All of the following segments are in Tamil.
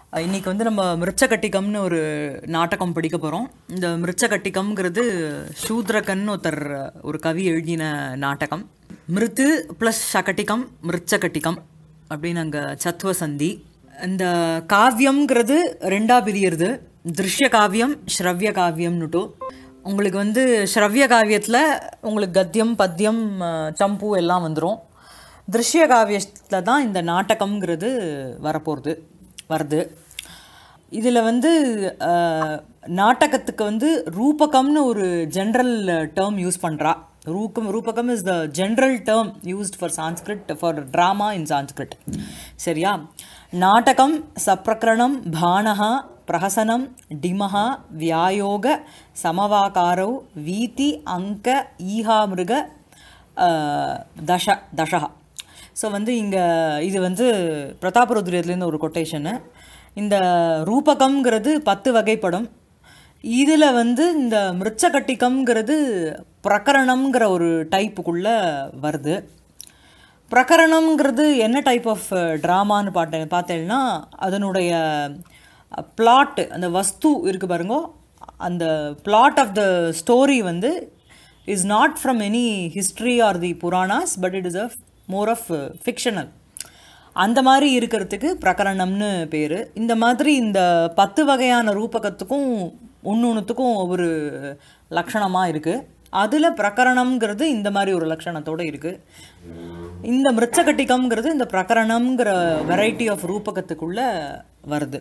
அஹ் இன்னைக்கு வந்து நம்ம மிருச்சகட்டிகம்னு ஒரு நாடகம் படிக்க போகிறோம் இந்த மிருச்சகட்டிகம்ங்கிறது சூத்ரகன் ஒருத்தர் ஒரு கவி எழுதின நாடகம் மிருத்து ப்ளஸ் சகட்டிகம் மிருச்சகட்டிகம் அப்படின்னு அங்கே சத்துவ சந்தி இந்த காவியம்ங்கிறது ரெண்டா பிரியறது திருஷ்ய காவியம் ஸ்ரவ்ய காவியம்னுட்டு உங்களுக்கு வந்து ஸ்ரவ்ய காவியத்தில் உங்களுக்கு கத்தியம் பத்தியம் அஹ், சம்பு எல்லாம் வந்துடும் திருஷ்ய காவியத்தில் தான் இந்த நாடகம்ங்கிறது வரப்போகிறது வருது இதில் வந்து அஹ், நாடகத்துக்கு வந்து ரூபகம்னு ஒரு ஜென்ரல் டேர்ம் யூஸ் பண்ணுறா ரூபகம் ரூபகம் is the general term used for Sanskrit for drama in Sanskrit சரியா நாடகம் சப்பிரகரணம் பானஹா பிரஹசனம் டிமஹா வியாயோக சமவாகாரௌ வீதி அங்க ஈஹாமிருக அஹ், தஷ தஷா ஸோ வந்து இங்கே இது வந்து பிரதாபருத்ரியத்துலேருந்து ஒரு கொட்டேஷனு இந்த ரூபகம்ங்கிறது பத்து வகைப்படும் இதில் வந்து இந்த மிருச்சகட்டிகம்ங்கிறது பிரகரணம்ங்கிற ஒரு டைப்புக்குள்ளே வருது பிரகரணம்ங்கிறது என்ன டைப் ஆஃப் ட்ராமான்னு பாட்ட பார்த்தேன்னா அதனுடைய பிளாட் அந்த வஸ்து இருக்கு பாருங்க அந்த பிளாட் ஆஃப் த ஸ்டோரி வந்து is not from any history or the Puranas but it is a more of fictional அந்த மாதிரி இருக்கிறதுக்கு பிரகரணம்னு பேர் இந்த மாதிரி இந்த பத்து வகையான ரூபகத்துக்கும் ஒன்று ஒன்றுத்துக்கும் ஒவ்வொரு லக்ஷணமாக இருக்குது அதில் பிரகரணம்ங்கிறது இந்த மாதிரி ஒரு லக்ஷணத்தோடு இருக்குது இந்த மிருச்சகட்டிகம்ங்கிறது இந்த பிரகரணம்ங்கிற வெரைட்டி ஆஃப் ரூபகத்துக்குள்ளே வருது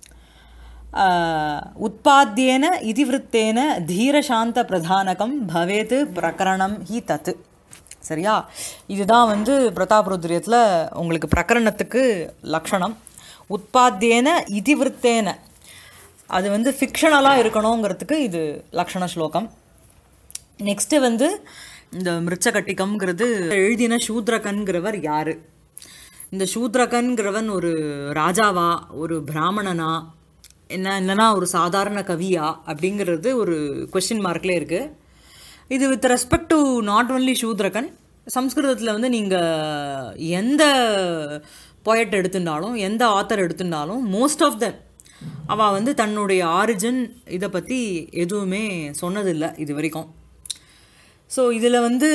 ஆஹ், உத்பாத்தியேன இதிவிருத்தேன தீரசாந்த பிரதானகம் பவேத் பிரகரணம் ஹி தத்து சரியா இதுதான் வந்து பிரதாபருத்ரியத்தில் உங்களுக்கு பிரகரணத்துக்கு லக்ஷணம் உத்பாத்தியேன இதிவிருத்தேன அது வந்து ஃபிக்ஷனலாக இருக்கணுங்கிறதுக்கு இது லக்ஷண ஸ்லோகம் நெக்ஸ்ட்டு வந்து இந்த மிருச்சகட்டிகம்ங்கிறது எழுதின சூத்ரகன்கிறவர் யார் இந்த சூத்ரகன்கிறவன் ஒரு ராஜாவா ஒரு பிராமணனா என்ன இல்லைன்னா ஒரு சாதாரண கவியா அப்படிங்கிறது ஒரு கொஷின் மார்க்லேயே இருக்குது இது with respect to not only சூத்ரகன் சம்ஸ்கிருதத்தில் வந்து நீங்கள் எந்த பொயட் எடுத்துட்டாலும் எந்த ஆத்தர் எடுத்துட்டாலும் மோஸ்ட் ஆஃப் த அவள் வந்து தன்னுடைய ஆரிஜின் இதை பற்றி எதுவுமே சொன்னதில்லை இது வரைக்கும் ஸோ இதில் வந்து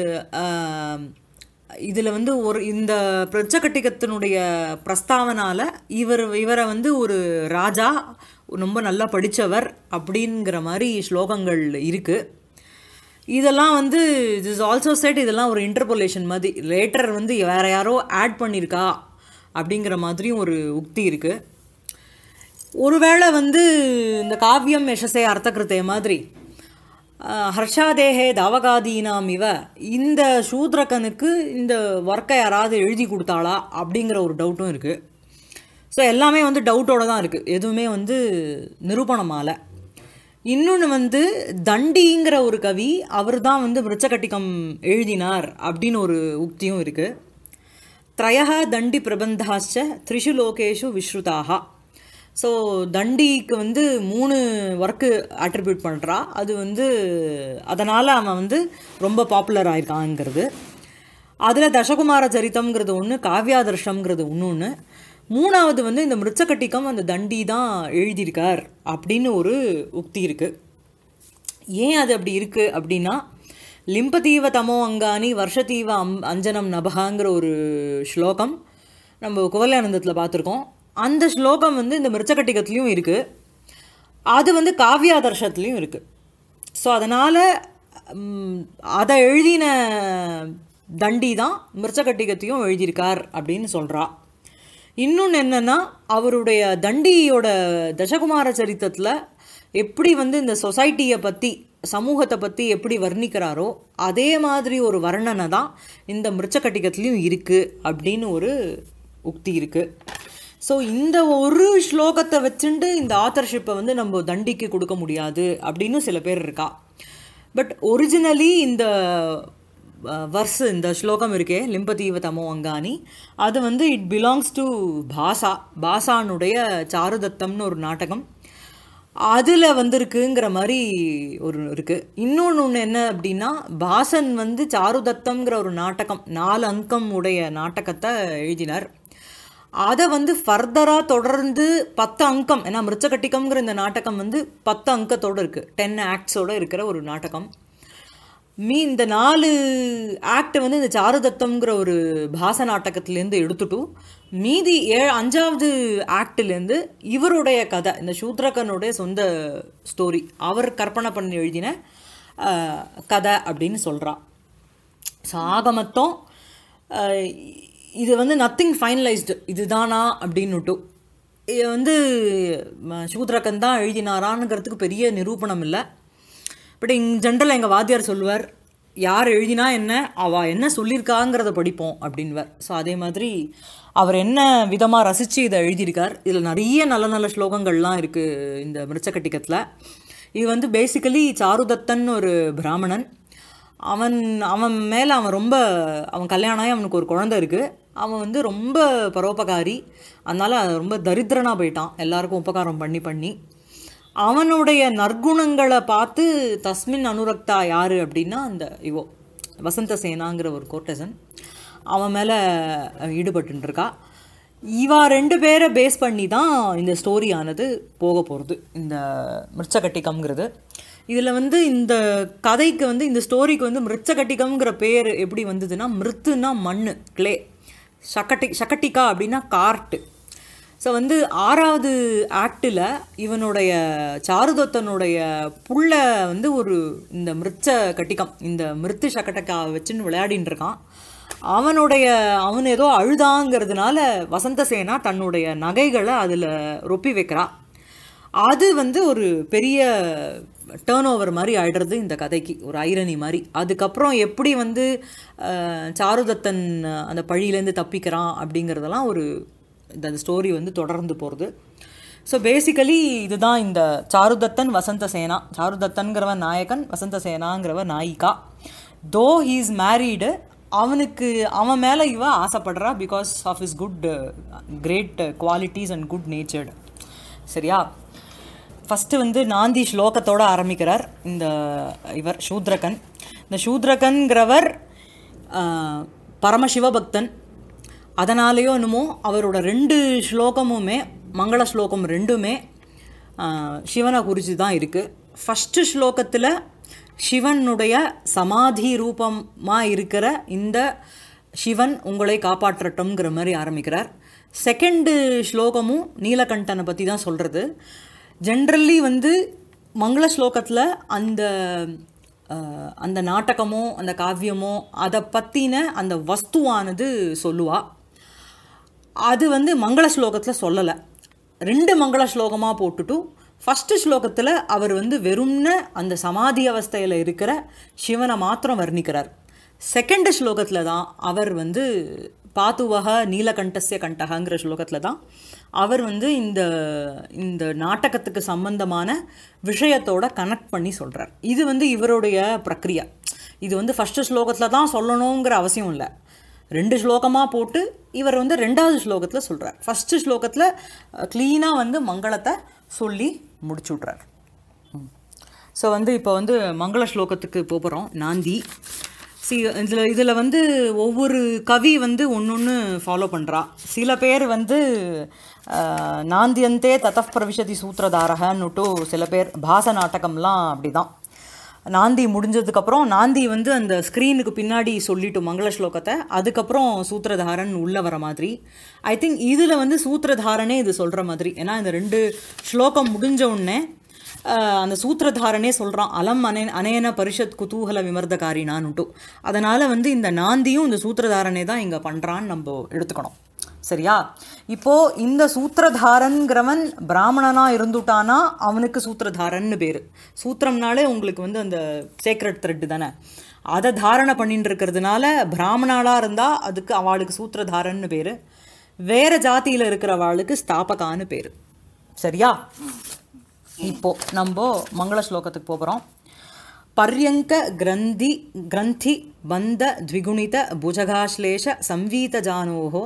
இதில் வந்து ஒரு இந்த பிரச்சகட்டிகத்தினுடைய பிரஸ்தாவனால இவர் இவரை வந்து ஒரு ராஜா ரொம்ப நல்லா படித்தவர் அப்படிங்கிற மாதிரி ஸ்லோகங்கள் இருக்குது இதெல்லாம் வந்து இட் இஸ் ஆல்சோ செட் இதெல்லாம் ஒரு இன்டர்போலேஷன் மாதிரி லேட்டர் வந்து வேற யாரோ ஆட் பண்ணியிருக்கா அப்படிங்கிற மாதிரியும் ஒரு உக்தி இருக்குது ஒருவேளை வந்து இந்த காவியம் யசசே அர்த்தகிருத்தே மாதிரி அஹ், ஹர்ஷாதேஹே தவகாதீனாம் இவ இந்த சூத்ரகனுக்கு இந்த ஒர்க்கை யாராவது எழுதி கொடுத்தாளா அப்படிங்கிற ஒரு டவுட்டும் இருக்குது ஸோ எல்லாமே வந்து டவுட்டோட தான் இருக்குது எதுவுமே வந்து நிரூபணமால இன்னொன்று வந்து தண்டிங்கிற ஒரு கவி அவர் தான் வந்து மிருச்சகட்டிகம் எழுதினார் அப்படின்னு ஒரு உக்தியும் இருக்குது த்ரயः தண்டி பிரபந்தாச்ச த்ரிஷு லோகேஷு விஸ்ருதாக ஸோ தண்டிக்கு வந்து மூணு ஒர்க்கு அட்ரிபியூட் பண்ணுறா அது வந்து அதனால் அவன் வந்து ரொம்ப பாப்புலர் ஆயிருக்காங்கிறது அதில் தசகுமார சரித்தம்ங்கிறது ஒன்று காவ்யாதர்ஷம்ங்கிறது இன்னொன்று மூணாவது வந்து இந்த மிருச்சகட்டிகம் அந்த தண்டி தான் எழுதியிருக்கார் அப்படின்னு ஒரு உக்தி இருக்குது ஏன் அது அப்படி இருக்குது அப்படின்னா லிம்பதீவ தமோ அங்கானி வருஷதீவ அம் அஞ்சனம் நபகாங்கிற ஒரு ஸ்லோகம் நம்ம குவலயானந்தத்தில் பார்த்துருக்கோம் அந்த ஸ்லோகம் வந்து இந்த மிருச்சகட்டிகத்துலேயும் இருக்குது அது வந்து காவ்யாதர்ஷத்துலேயும் இருக்குது ஸோ அதனால் அதை எழுதின தண்டி தான் மிருச்சகட்டிகத்தையும் எழுதியிருக்கார் அப்படின்னு சொல்கிறா இன்னொன்று என்னென்னா அவருடைய தண்டியோட தசகுமார சரித்திரத்தில் எப்படி வந்து இந்த சொசைட்டியை பற்றி சமூகத்தை பற்றி எப்படி வர்ணிக்கிறாரோ அதே மாதிரி ஒரு வர்ணனை தான் இந்த மிருச்சகட்டிகத்துலேயும் இருக்குது அப்படின்னு ஒரு உக்தி இருக்குது ஸோ இந்த ஒரு ஸ்லோகத்தை வச்சுண்டு இந்த ஆத்தர்ஷிப்பை வந்து நம்ம தண்டிக்கு கொடுக்க முடியாது அப்படின்னு சில பேர் இருக்கா பட் ஒரிஜினலி இந்த வர்ஸ் இந்த ஸ்லோகம் இருக்கே லிம்பதீவ தமோ அங்கானி அது வந்து இட் பிலாங்ஸ் டு பாசா பாசானுடைய சாருதத்தம்னு ஒரு நாடகம் அதில் வந்திருக்குங்கிற மாதிரி ஒரு இருக்குது இன்னொன்று ஒன்று என்ன அப்படின்னா பாசன் வந்து சாருதத்தம்ங்கிற ஒரு நாடகம் நாலு அங்கம் உடைய நாடகத்தை எழுதினார் அதை வந்து ஃபர்தராக தொடர்ந்து பத்து அங்கம் ஏன்னா மிருச்சகட்டிகம்ங்கிற இந்த நாடகம் வந்து பத்து அங்கத்தோடு இருக்குது டென் ஆக்ட்ஸோட இருக்கிற ஒரு நாடகம் மீ இந்த நாலு ஆக்ட் வந்து இந்த சாருதத்தம்ங்கிற ஒரு பாச நாடகத்துலேருந்து எடுத்துட்டு மீதி ஏ அஞ்சாவது ஆக்ட்லேருந்து இவருடைய கதை இந்த சூத்ரகனுடைய சொந்த ஸ்டோரி அவர் கற்பனை பண்ணி எழுதின அஹ், கதை அப்படின்னு சொல்கிறா ஸோ ஆக மொத்தம் அஹ், இது வந்து நத்திங் ஃபைனலைஸ்டு இதுதானா அப்படின்னுட்டு இது வந்து ம, சூத்ரகன் தான் எழுதினாரான்ங்கிறதுக்கு பெரிய நிரூபணம் இல்லை பட் இன் ஜென்ரல் எங்கள் வாத்தியார் சொல்லுவார் யார் எழுதினா என்ன அவள் என்ன சொல்லியிருக்காங்கிறத படிப்போம் அப்படின்வார் ஸோ அதே மாதிரி அவர் என்ன விதமாக ரசித்து இதை எழுதியிருக்கார் இதில் நிறைய நல்ல நல்ல ஸ்லோகங்கள்லாம் இருக்குது இந்த மிருச்சக்கட்டிக்கத்தில் இது வந்து பேசிக்கலி சாருதத்தன் ஒரு பிராமணன் அவன் அவன் மேலே அவன் ரொம்ப அவன் கல்யாணம் ஆகி அவனுக்கு ஒரு குழந்தை இருக்குது அவன் வந்து ரொம்ப பரோபகாரி அதனால் ரொம்ப தரித்திரனாக போயிட்டான் எல்லாருக்கும் உபகாரம் பண்ணி பண்ணி அவனுடைய நற்குணங்களை பார்த்து தஸ்மின் அனுரக்தா யார் அப்படின்னா அந்த இவோ வசந்த சேனாங்கிற ஒரு கோர்டசன் அவன் மேலே ஈடுபட்டுருக்கா இவா ரெண்டு பேரை பேஸ் பண்ணி தான் இந்த ஸ்டோரி ஆனது போக போகிறது இந்த மிருச்சகட்டிகம்ங்கிறது இதில் வந்து இந்த கதைக்கு வந்து இந்த ஸ்டோரிக்கு வந்து மிருச்சகட்டிகம்ங்கிற பேர் எப்படி வந்ததுன்னா மிருத்துனா மண் கிளே சக்கட்டி சக்கட்டிகா அப்படின்னா கார்ட்டு ஸோ வந்து ஆறாவது ஆக்டில் இவனுடைய சாருதத்தனுடைய புள்ள வந்து ஒரு இந்த மிருச்ச கட்டிக்கம் இந்த மிருத்து சக்கட்டக்கா வச்சுன்னு விளையாடின்னு இருக்கான் அவனுடைய அவன் ஏதோ அழுதாங்கிறதுனால வசந்தசேனா தன்னுடைய நகைகளை அதில் ரொப்பி வைக்கிறா அது வந்து ஒரு பெரிய டேர்ன் ஓவர் மாதிரி ஆயிடுறது இந்த கதைக்கு ஒரு ஐரணி மாதிரி அதுக்கப்புறம் எப்படி வந்து அஹ், சாருதத்தன் அந்த பழியிலேருந்து தப்பிக்கிறான் அப்படிங்கிறதெல்லாம் ஒரு இந்த ஸ்டோரி வந்து தொடர்ந்து போகிறது ஸோ பேசிக்கலி இதுதான் இந்த சாருதத்தன் வசந்த சேனா சாருதத்தன்கிறவன் நாயகன் வசந்த சேனாங்கிறவன் நாயிகா தோ ஹீ இஸ் மேரீடு அவனுக்கு அவன் மேலே இவ ஆசைப்படுறா because of is good great qualities and good natured சரியா ஃபஸ்ட்டு வந்து நாந்தி ஸ்லோகத்தோட ஆரம்பிக்கிறார் இந்த இவர் சூத்ரகன் இந்த சூத்ரகன்கிறவர் ஆஹ், பரமசிவபக்தன் அதனாலேயோ என்னமோ அவரோட ரெண்டு ஸ்லோகமுமே மங்கள ஸ்லோகம் ரெண்டுமே ஆஹ், சிவனை குறித்து தான் இருக்குது ஃபஸ்ட்டு ஸ்லோகத்தில் சிவனுடைய சமாதி ரூபமாக இருக்கிற இந்த சிவன் உங்களை காப்பாற்றட்டும்ங்கிற மாதிரி ஆரம்பிக்கிறார் செகண்டு ஸ்லோகமும் நீலகண்டனை பற்றி தான் சொல்கிறது ஜென்ரல்லி வந்து மங்கள ஸ்லோகத்தில் அந்த அஹ், அந்த நாடகமோ அந்த காவியமோ அதை பற்றின அந்த வஸ்துவானது சொல்லுவா அது வந்து மங்கள ஸ்லோகத்தில் சொல்லலை ரெண்டு மங்கள ஸ்லோகமாக போட்டுட்டு ஃபஸ்ட்டு ஸ்லோகத்தில் அவர் வந்து வெறும்ன அந்த சமாதி அவஸ்தையில் இருக்கிற சிவனை மாத்திரம் வர்ணிக்கிறார் செகண்ட் ஸ்லோகத்தில் தான் அவர் வந்து பாத்துவக நீலகண்டஸ்ய கண்டகங்கிற ஸ்லோகத்தில் தான் அவர் வந்து இந்த இந்த நாடகத்துக்கு சம்பந்தமான விஷயத்தோட கனெக்ட் பண்ணி சொல்கிறார் இது வந்து இவருடைய பிரக்ரியா இது வந்து ஃபஸ்ட்டு ஸ்லோகத்தில் தான் சொல்லணுங்கிற அவசியம் இல்லை ரெண்டு ஸ்லோகமாக போட்டு இவர் வந்து ரெண்டாவது ஸ்லோகத்தில் சொல்கிறார் ஃபஸ்ட்டு ஸ்லோகத்தில் க்ளீனாக வந்து மங்களத்தை சொல்லி முடிச்சு விட்றார் ஸோ வந்து இப்போ வந்து மங்கள ஸ்லோகத்துக்கு போகிறோம் நாந்தி சி இதில் இதில் வந்து ஒவ்வொரு கவி வந்து ஒன்று ஒன்று ஃபாலோ பண்ணுறா சில பேர் வந்து அஹ், நாந்தியந்தே தத்தப் பிரவிசதி சூத்திரதாரகன்னுட்டு சில பேர் பாச நாடகம்லாம் அப்படி தான் நாந்தி முடிஞ்சதுக்கப்புறம் நாந்தி வந்து அந்த ஸ்க்ரீனுக்கு பின்னாடி சொல்லிட்டு மங்கள ஸ்லோகத்தை அதுக்கப்புறம் சூத்திரதாரன் உள்ள வர மாதிரி ஐ திங்க் இதில் வந்து சூத்திரதாரனே இது சொல்கிற மாதிரி ஏன்னா இந்த ரெண்டு ஸ்லோகம் முடிஞ்ச உடனே ஆஹ், அந்த சூத்திரதாரனே சொல்கிறான் அலம் அனே அனேன பரிஷத் குதூகல விமர்தகாரினான்னுட்டு அதனால் வந்து இந்த நாந்தியும் இந்த சூத்திரதாரனே தான் இங்கே பண்ணுறான்னு நம்ம எடுத்துக்கணும் சரியா இப்போ இந்த சூத்திரதாரன்கிறவன் பிராமணனா இருந்துட்டானா அவனுக்கு சூத்திரதாரன்னு பேர் சூத்திரம்னாலே உங்களுக்கு வந்து அந்த சேக்ரெட் த்ரெட் தானே அதை தாரணை பண்ணிட்டு இருக்கிறதுனால பிராமணாளாக இருந்தால் அதுக்கு அவளுக்கு சூத்திரதாரன்னு பேர் வேற ஜாதியில் இருக்கிறவாளுக்கு ஸ்தாபகான்னு பேர் சரியா இப்போ நம்ம மங்கள ஸ்லோகத்துக்கு போகிறோம் பர்யங்க கிரந்தி கிரந்தி பந்த த்விகுணித புஜகாश्लेष संवीतजानोः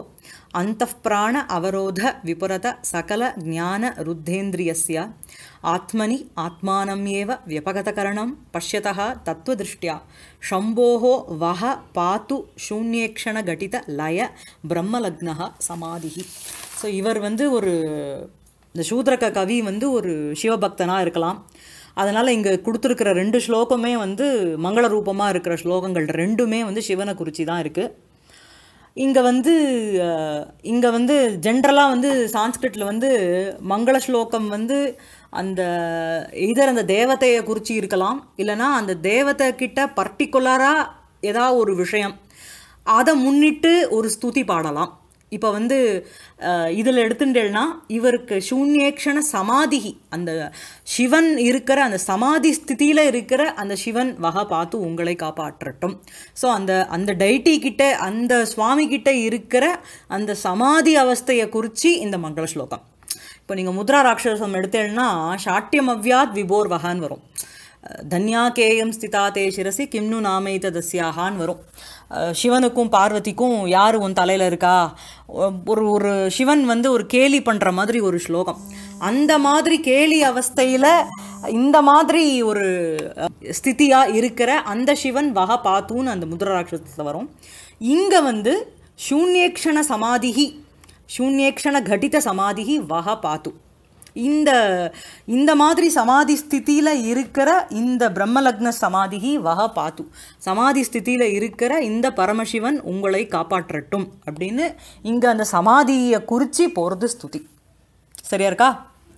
ಅಂತಃಪ್ರಾಣ ಅವರೋಧ ವಿಪುರತ ಸಕಲ ಜ್ಞಾನ ರುದ್ಧೇಂದ್ರಿಯಸ್ಯ ಆತ್ಮನಿ ಆತ್ಮಾನಮ್ಯೇವ ವ್ಯಪಗತಕರಣಂ ಪಶ್ಯತಃ ತತ್ವದೃಷ್ಟ್ಯಾ ಶಂಭೋಃ ವಹ ಪಾತು ಶೂನ್ಯೇಕ್ಷಣ ಘಟಿತ ಲಯ பிரம்மலக்ன சமாதி ஸோ இவர் வந்து ஒரு இந்த சூத்ரக கவி வந்து ஒரு சிவபக்தனாக இருக்கலாம் அதனால் இங்கே கொடுத்துருக்கிற ரெண்டு ஸ்லோகமே வந்து மங்கள ரூபமாக இருக்கிற ஸ்லோகங்கள் ரெண்டுமே வந்து சிவனை குறிச்சி தான் இருக்குது இங்கே வந்து இங்கே வந்து ஜென்ரலாக வந்து சான்ஸ்கிரிட்டில் வந்து மங்கள ஸ்லோகம் வந்து அந்த இதர் அந்த தேவதையை குறித்து இருக்கலாம் இல்லைனா அந்த தேவதை கிட்ட பர்டிகுலராக ஏதாவது ஒரு விஷயம் அதை முன்னிட்டு ஒரு ஸ்துதி பாடலாம் இப்போ வந்து இதில் எடுத்துட்டேன்னா இவருக்கு சூன்யேக்ஷண சமாதிகி அந்த சிவன் இருக்கிற அந்த சமாதி ஸ்திதியில் இருக்கிற அந்த சிவன் வகை பார்த்து உங்களை காப்பாற்றட்டும் ஸோ அந்த அந்த டைட்டி கிட்ட அந்த சுவாமி கிட்ட இருக்கிற அந்த சமாதி அவஸ்தையை குறித்து இந்த மங்கள ஸ்லோகம் இப்போ நீங்கள் முத்ரா ராட்சசம் எடுத்தேன்னா ஷாட்டியம் அவ்யாத் விபோர் வகான்னு வரும் தன்யா கேயம் ஸ்திதா தே சிரசி கிம்னு நாமைத்த தஸ்யாகான்னு வரும் சிவனுக்கும் பார்வதிக்கும் யார் உன் தலையில் இருக்கா ஒரு ஒரு சிவன் வந்து ஒரு கேலி பண்ணுற மாதிரி ஒரு ஸ்லோகம் அந்த மாதிரி கேலி அவஸ்தையில் இந்த மாதிரி ஒரு ஸ்திதியாக இருக்கிற அந்த சிவன் வகை பாத்துன்னு அந்த முத்ராட்சத்தில் வரும் இங்கே வந்து சூன்யேக்ஷண சமாதிகி சூன்யேக்ஷண கடித சமாதிகி வகை பாத்து இந்த இந்த மாதிரி சமாதி ஸ்திதியில் இருக்கிற இந்த பிரம்மலக்ன சமாதிகி வகை பாத்து சமாதி ஸ்திதியில் இருக்கிற இந்த பரமசிவன் உங்களை காப்பாற்றட்டும் அப்படின்னு இங்கே அந்த சமாதியை குறித்து போகிறது ஸ்துதி சரியா இருக்கா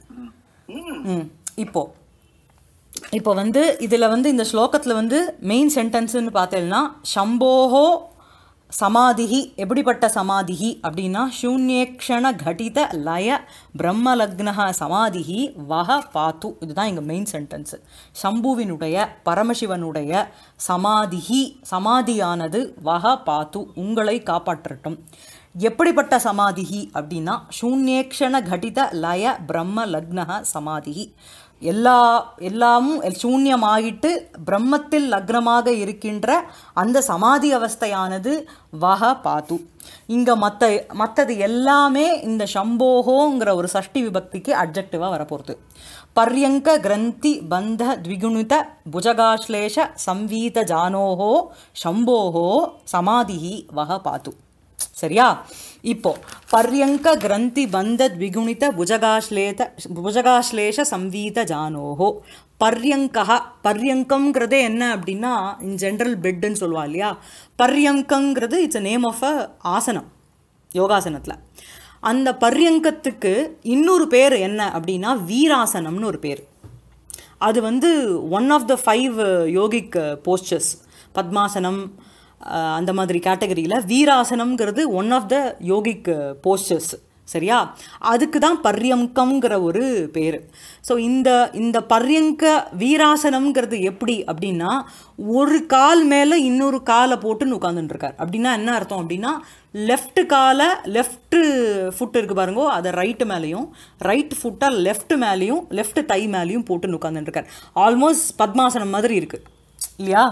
ம் இப்போ இப்போ வந்து இதில் வந்து இந்த ஸ்லோகத்தில் வந்து மெயின் சென்டென்ஸ்னு பார்த்தேன்னா சம்போஹோ சமாதிகி எப்படிப்பட்ட சமாதிகி அப்படின்னா சூன்யேக்ஷண கடித லய பிரம்மலக்னக சமாதிகி வக பாத்து இதுதான் எங்கள் மெயின் சென்டென்ஸு சம்புவினுடைய பரமசிவனுடைய சமாதிகி சமாதியானது வக பாத்து உங்களை காப்பாற்றட்டும் எப்படிப்பட்ட சமாதிகி அப்படின்னா சூன்யேக்ஷண கடித லய பிரம்ம லக்னக சமாதிகி எல்லா எல்லாமும் சூன்யமாகிட்டு பிரம்மத்தில் லக்னமாக இருக்கின்ற அந்த சமாதி அவஸ்தையானது வக பாத்து இங்கே மற்ற மற்றது எல்லாமே இந்த சம்போகோங்கிற ஒரு சஷ்டி விபக்திக்கு அப்ஜெக்டிவாக வரப்போகிறது பர்யங்க கிரந்தி பந்த த்விகுணித புஜகாஸ்லேஷ சம்வீத ஜானோஹோ சம்போஹோ சமாதிஹி வக பாத்து சரியா இப்போ பர்யங்க கிரந்தி பந்த த்விகுணித புஜகாஸ்லேத புஜகாஸ்லேஷ சம்வீத ஜானோஹோ பர்யங்கா பர்யங்கங்கிறதே என்ன அப்படின்னா இன் ஜென்ரல் பெட்டுன்னு சொல்லுவா இல்லையா பர்யங்கங்கிறது it's a name of a ஆசனம் யோகாசனத்தில் அந்த பர்யங்கத்துக்கு இன்னொரு பேர் என்ன அப்படின்னா வீராசனம்னு ஒரு பேர் அது வந்து one of the five yogic postures பத்மாசனம் அந்த மாதிரி கேட்டகரியில் வீராசனம்ங்கிறது one of the yogic postures சரியா அதுக்கு தான் பர்யங்கம்ங்கிற ஒரு பேர் ஸோ இந்த இந்த பர்யங்க வீராசனம்ங்கிறது எப்படி அப்படின்னா ஒரு கால் மேலே இன்னொரு காலை போட்டுன்னு உட்காந்துட்டுருக்கார் அப்படின்னா என்ன அர்த்தம் அப்படின்னா லெஃப்ட் காலை லெஃப்ட்டு ஃபுட் இருக்குது பாருங்கோ அதை ரைட்டு மேலேயும் ரைட் ஃபுட்டை லெஃப்ட் மேலேயும் லெஃப்ட் தை மேலேயும் போட்டுன்னு உட்காந்துட்டுருக்கார் ஆல்மோஸ்ட் பத்மாசனம் மாதிரி இருக்குது இல்லையா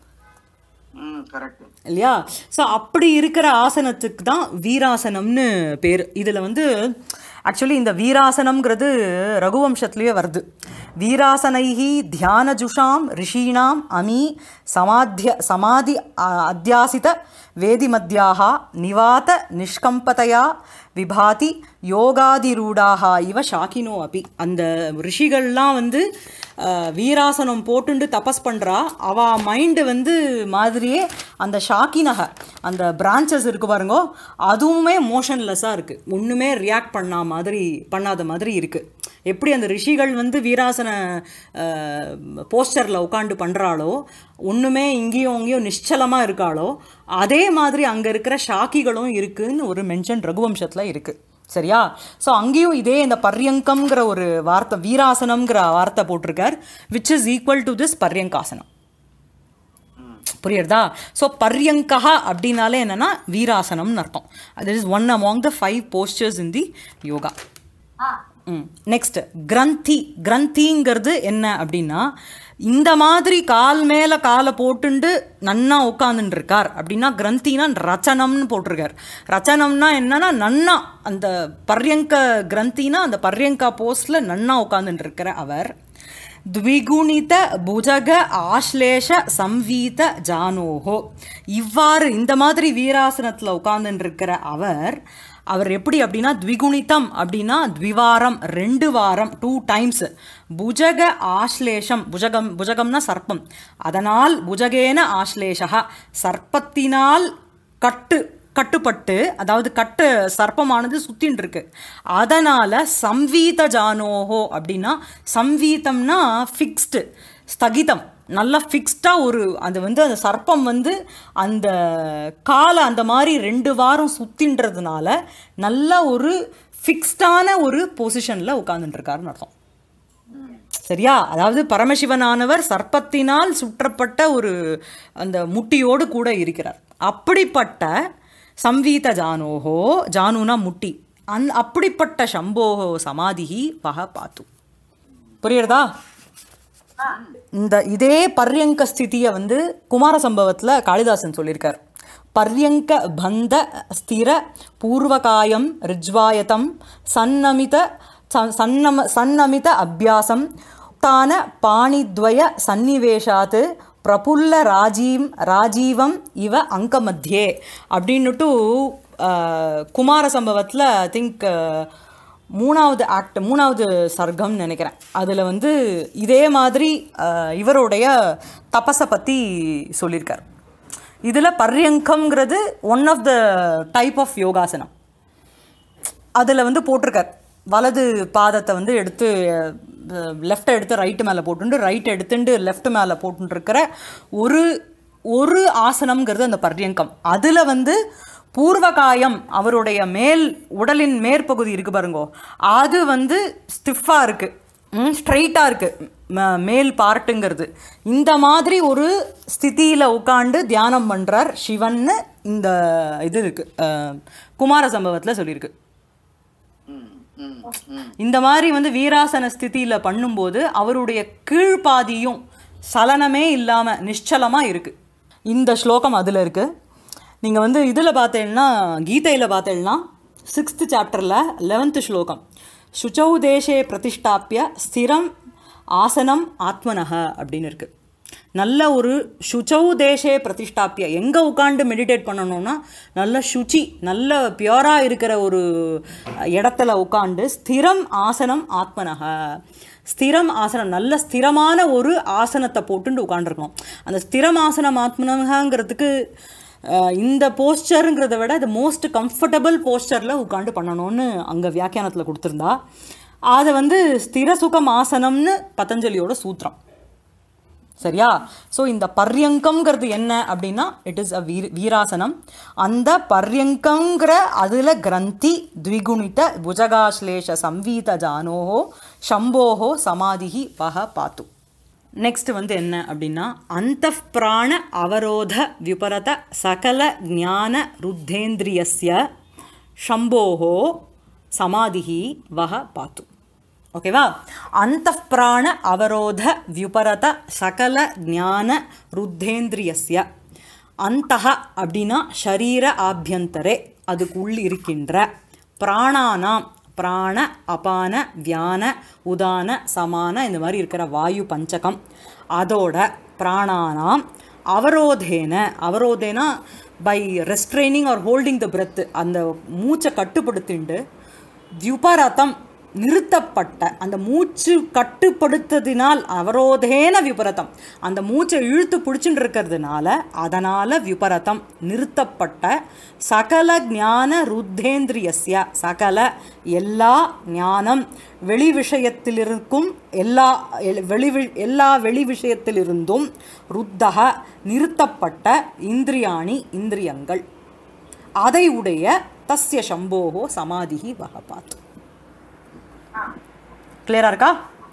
இல்லையா ஸோ அப்படி இருக்கிற ஆசனத்துக்கு தான் வீராசனம்னு பேர் இதில் வந்து ஆக்சுவலி இந்த வீராசனம்ங்கிறது ரகுவம்சத்துலேயே வருது வீராசனைஹி தியானஜுஷாம் ரிஷீணாம் அமி சமாத்திய சமாதி அத்தியாசித வேதிமத்யாக நிவாத நிஷ்கம்பதையா விபாதி யோகாதிரூடாக இவ ஷாக்கினோ அப்பி அந்த ரிஷிகள்லாம் வந்து வீராசனம் போட்டுண்டு தபஸ் பண்ணுறா அவ மைண்டு வந்து மாதிரியே அந்த ஷாக்கினக அந்த பிரான்ச்சஸ் இருக்கு பாருங்கோ அதுவுமே மோஷன்லெஸ்ஸாக இருக்குது ஒன்றுமே ரியாக்ட் பண்ணா மாதிரி பண்ணாத மாதிரி இருக்குது எப்படி அந்த ரிஷிகள் வந்து வீராசன போஸ்டரில் உட்காந்து பண்ணுறாளோ ஒன்றுமே இங்கேயும் அங்கேயும் நிശ്ചலமாக இருக்காளோ அதே மாதிரி அங்கே இருக்கிற ஷாக்கிகளும் இருக்குன்னு ஒரு மென்ஷன் ரகுவம்சத்தில் இருக்குது சரியா ஸோ அங்கேயும் இதே இந்த பர்யங்கம்ங்கிற ஒரு வார்த்தை வீராசனம்ங்கிற வார்த்தை போட்டிருக்கார் which is equal to this பர்யங்காசனம் புரியுறதா ஸோ பர்யங்கா அப்படின்னாலே என்னன்னா வீராசனம்னு அர்த்தம் that is one among the five postures in the yoga next கிரந்தி கிரந்திங்கிறது என்ன அப்படின்னா இந்த மாதிரி கால் மேலே காலை போட்டுண்டு நன்னா உட்காந்துட்டு இருக்கார் அப்படின்னா கிரந்தினா ரச்சனம்னு போட்டிருக்கார் ரச்சனம்னா என்னன்னா நன்னா அந்த பர்யங்க கிரந்தினா அந்த பர்யங்கா போஸ்டில் நன்னா உட்காந்துட்டு இருக்கிற அவர் த்விகுணித புஜக ஆஷ்லேஷ சம்வீத ஜானோஹோ இவ்வாறு இந்த மாதிரி வீராசனத்தில் உட்கார்ந்துட்டு இருக்கிற அவர் அவர் எப்படி அப்படின்னா த்விகுணிதம் அப்படின்னா த்விவாரம் ரெண்டு வாரம் டூ டைம்ஸ் புஜக ஆஷ்லேஷம் புஜகம் புஜகம்னா சர்ப்பம் அதனால் புஜகேன ஆஷ்லேஷா சர்ப்பத்தினால் கட்டு கட்டுப்பட்டு அதாவது கட்டு சர்ப்பமானது சுத்தின்னு இருக்கு அதனால சம்வீத ஜானோஹோ அப்படின்னா சம்வீதம்னா ஃபிக்ஸ்டு ஸ்தகிதம் நல்லா ஃபிக்ஸ்டாக ஒரு அது வந்து அந்த சர்ப்பம் வந்து அந்த காலை அந்த மாதிரி ரெண்டு வாரம் சுத்தின்றதுனால நல்ல ஒரு ஃபிக்ஸ்டான ஒரு பொசிஷனில் உட்காந்துட்டுருக்காருன்னு அர்த்தம் சரியா அதாவது பரமசிவனானவர் சர்ப்பத்தினால் சுற்றப்பட்ட ஒரு அந்த முட்டியோடு கூட இருக்கிறார் அப்படிப்பட்ட சம்வீத ஜானோஹோ ஜானுனா முட்டி அந் அப்படிப்பட்ட சம்போஹோ சமாதிஹி வக பாத்து புரியுறதா இந்த இதே பர்யங்க ஸ்திதியை வந்து குமார சம்பவத்தில் காளிதாசன் சொல்லியிருக்கார் பர்யங்க பந்த ஸ்திர பூர்வகாயம் ரிஜ்வாயதம் சன்னமித ச- சன்னம சன்னமித அபியாசம் தான பாணித்வய சன்னிவேஷாத் பிரபுல்ல ராஜீம் ராஜீவம் இவ அங்கமத்தியே அப்படின்னுட்டு ஆஹ், குமார சம்பவத்தில் ஐ திங்க் மூணாவது ஆக்ட் மூணாவது சர்க்கம்னு நினைக்கிறேன் அதில் வந்து இதே மாதிரி அஹ், இவருடைய தபஸை பற்றி சொல்லியிருக்கார் இதில் பர்யங்கம்ங்கிறது one of the type of யோகாசனம் அதில் வந்து போட்டிருக்கார் வலது பாதத்தை வந்து எடுத்து லெஃப்ட்டை எடுத்து ரைட்டு மேலே போட்டுண்டு ரைட் எடுத்துட்டு லெஃப்ட் மேலே போட்டுருக்கிற ஒரு ஒரு ஆசனம்ங்கிறது அந்த பர்யங்கம் அதில் வந்து பூர்வகாயம் அவருடைய மேல் உடலின் மேற்பகுதி இருக்கு பாருங்கோ அது வந்து ஸ்டிஃபாக இருக்குது ஸ்ட்ரைட்டாக இருக்குது மேல் பார்ட்டுங்கிறது இந்த மாதிரி ஒரு ஸ்திதியில் உட்காந்து தியானம் பண்ணுறார் சிவன்னு இந்த இது இருக்குது குமார சம்பவத்தில் சொல்லியிருக்கு இந்த மாதிரி வந்து வீராசன ஸ்திதியில் பண்ணும்போது அவருடைய கீழ்ப்பாதியும் சலனமே இல்லாமல் நிശ്ചலமாக இருக்குது இந்த ஸ்லோகம் அதில் இருக்குது நீங்கள் வந்து இதில் பார்த்தீங்கன்னா கீதையில் பார்த்தீங்கன்னா சிக்ஸ்த் சாப்டரில் லெவன்த்து ஸ்லோகம் சுச்சௌ தேசே பிரதிஷ்டாப்பிய ஸ்திரம் ஆசனம் ஆத்மனக அப்படின்னு இருக்குது நல்ல ஒரு சுச்சௌ தேசே பிரதிஷ்டாப்பிய எங்கே உட்காந்து மெடிடேட் பண்ணணும்னா நல்ல சுச்சி நல்ல பியூராக இருக்கிற ஒரு இடத்துல உட்காந்து ஸ்திரம் ஆசனம் ஆத்மனக ஸ்திரம் ஆசனம் நல்ல ஸ்திரமான ஒரு ஆசனத்தை போட்டுட்டு உட்காந்துருக்கணும் அந்த ஸ்திரம் ஆசனம் ஆத்மனகங்கிறதுக்கு அஹ், இந்த போஸ்டருங்கிறத விட இது மோஸ்ட் கம்ஃபர்டபுள் போஸ்டரில் உட்காந்து பண்ணணும்னு அங்கே வியாக்கியானத்தில் கொடுத்துருந்தா அதை வந்து ஸ்திர சுகம் ஆசனம்னு பதஞ்சலியோட சூத்திரம் சரியா ஸோ இந்த பர்யங்கம்ங்கிறது என்ன அப்படின்னா இட் இஸ் அ வீர் வீராசனம் அந்த பர்யங்கங்கிற அதில் கிரந்தி த்விகுணித புஜகாஸ்லேஷ சம்வீத ஜானோஹோ சம்போஹோ சமாதிஹி வஹ பாத்து நெக்ஸ்ட் வந்து என்ன அப்படின்னா அந்த பிராண அவரோத விபரத சகல ஞான ருத்தேந்திரியஸ்ய சம்போஹோ சமாதிஹி வஹ பாத்து ஓகேவா அந்த பிராண அவரோத வியுபரத சகல ஞான ருத்தேந்திரியஸ்ய அந்தஹ அப்படின்னா ஷரீர ஆபியந்தரே அதுக்குள் இருக்கின்ற பிராணானாம் பிராண அபான வியான உதான சமான இந்த மாதிரி இருக்கிற வாயு பஞ்சகம் அதோட பிராணானாம் அவரோதேன அவரோதேனா by restraining or holding the breath அந்த மூச்சை கட்டுப்படுத்திண்டு வியுபரதம் நிறுத்தப்பட்ட அந்த மூச்சு கட்டுப்படுத்ததினால் அவரோதேன விபரதம் அந்த மூச்சை இழுத்து பிடிச்சுட்டு இருக்கிறதுனால அதனால் விபரதம் நிறுத்தப்பட்ட சகல ஞான ருத்தேந்திரியஸ்ய சகல எல்லா ஞானம் வெளி விஷயத்திலிருக்கும் எல்லா எல்- வெளி வி- எல்லா வெளி விஷயத்திலிருந்தும் ருத்தக நிறுத்தப்பட்ட இந்திரியாணி இந்திரியங்கள் அதை உடைய தஸ்ய சம்போகோ சமாதிஹி வகபாத் கிளியரா இருக்கா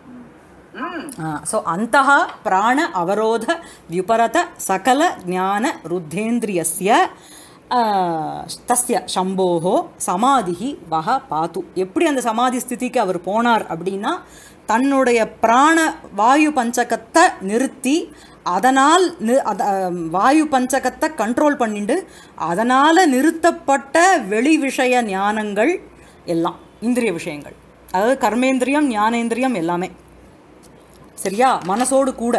ஸோ அந்த பிராண அவரோத விபரத சகல ஞான ருத்தேந்திரியஸ்ய ஆஹ், தஸ்ய சம்போஹோ சமாதிஹி வக பாத்து எப்படி அந்த சமாதி ஸ்திதிக்கு அவர் போனார் அப்படின்னா தன்னுடைய பிராண வாயு பஞ்சகத்தை நிறுத்தி அதனால் நி அத ஆம், வாயு பஞ்சகத்தை கண்ட்ரோல் பண்ணிட்டு அதனால் நிறுத்தப்பட்ட வெளி விஷய ஞானங்கள் எல்லாம் இந்திரிய விஷயங்கள் அதாவது கர்மேந்திரியம் ஞானேந்திரியம் எல்லாமே சரியா மனசோடு கூட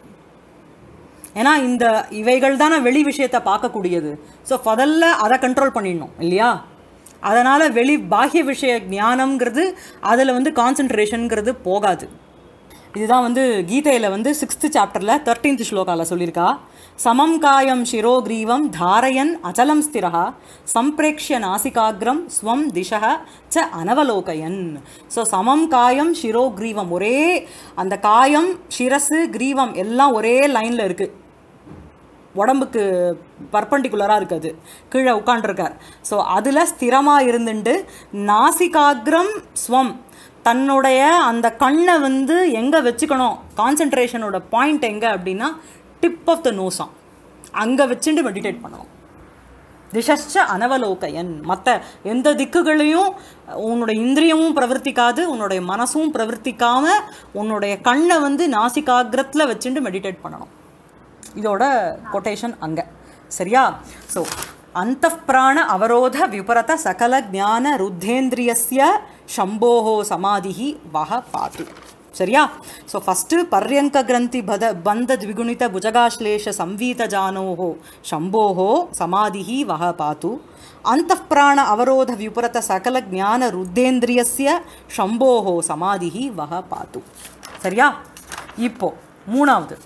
ஏன்னா இந்த இவைகள் தானே வெளி விஷயத்தை பார்க்கக்கூடியது ஸோ முதல்ல அதை கண்ட்ரோல் பண்ணிடணும் இல்லையா அதனால் வெளி பாஹ்ய விஷய ஞானம்ங்கிறது அதில் வந்து கான்சன்ட்ரேஷனுங்கிறது போகாது இதுதான் வந்து கீதையில் வந்து சிக்ஸ்த்து சாப்டரில் தேர்ட்டீன்த் ஸ்லோகாவில் சொல்லியிருக்கா சமம் காயம் சிரோக்ரீவம் தாரயன் அச்சலம் ஸ்திரா சம்பிரேக்ஷிய நாசிகாகிரம் ஸ்வம் திசக ச அனவலோகயன் ஸோ சமம் காயம் சிரோக்ரீவம் ஒரே அந்த காயம் சிரசு கிரீவம் எல்லாம் ஒரே லைனில் இருக்குது உடம்புக்கு பர்பண்டிகுலராக இருக்குது கீழே உட்காண்டிருக்கார் ஸோ அதில் ஸ்திரமாக இருந்துட்டு நாசிகாகிரம் ஸ்வம் தன்னுடைய அந்த கண்ணை வந்து எங்கே வச்சுக்கணும் கான்சென்ட்ரேஷனோட பாயிண்ட் எங்கே அப்படின்னா டிப் ஆஃப் த நோஸாம் அங்கே வச்சுட்டு மெடிடேட் பண்ணணும் திசஷ்ச அனவலோகயன் மற்ற எந்த திக்குகளையும் உன்னோட இந்திரியமும் பிரவர்த்திக்காது உன்னுடைய மனசும் பிரவர்த்திக்காம உன்னுடைய கண்ணை வந்து நாசிகாகிரத்தில் வச்சுட்டு மெடிடேட் பண்ணணும் இதோட கொட்டேஷன் அங்கே சரியா ஸோ அந்த பிராண அவரோத விபரத சகல ஜான ருத்தேந்திரியஸ்ய சம்போஹோ சமாதிஹி வக பாத்து சரியா ஸோ ஃபஸ்ட்டு பர்யங்க கிரந்தி பத பந்த த்விகுணித புஜகாಶ್ಲೇಷ ಸಂವೀತ ಜಾನೋಹೋ ಶಂಭೋಹೋ ಸಮಾಧಿಹಿ ವಹ ಪಾತು ಅಂತಃಪ್ರಾಣ ಅವರೋಧ ವಿಪರತ ಸಕಲ ಜ್ಞಾನ ರುದ್ರೇಂದ್ರಿಯಸ್ಯ ಶಂಭೋಹೋ ಸಮಾಧಿಹಿ ವಹ ಪಾತು சரியா இப்போ மூணாவது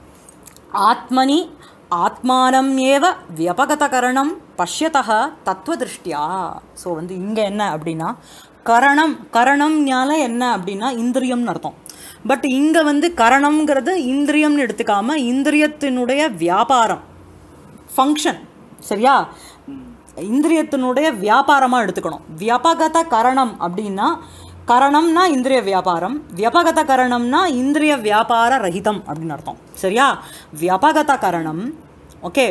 ஆத்மனி ஆத்மானம் ஏவ வியபகதகரணம் பஷ்யதக தத்துவதிருஷ்டியா ஸோ வந்து இங்கே என்ன அப்படின்னா கரணம் கரணம்னால என்ன அப்படின்னா இந்திரியம்னு அர்த்தம் பட் இங்கே வந்து கரணம்ங்கிறது இந்திரியம்னு எடுத்துக்காம இந்திரியத்தினுடைய வியாபாரம் ஃபங்க்ஷன் சரியா இந்திரியத்தினுடைய வியாபாரமாக எடுத்துக்கணும் வியபகத கரணம் அப்படின்னா கரணம்னா இந்திரிய வியாபாரம் வியபகத கரணம்னா இந்திரிய வியாபார ரஹிதம் அப்படின்னு அர்த்தம் சரியா வியபகத கரணம் ஓகே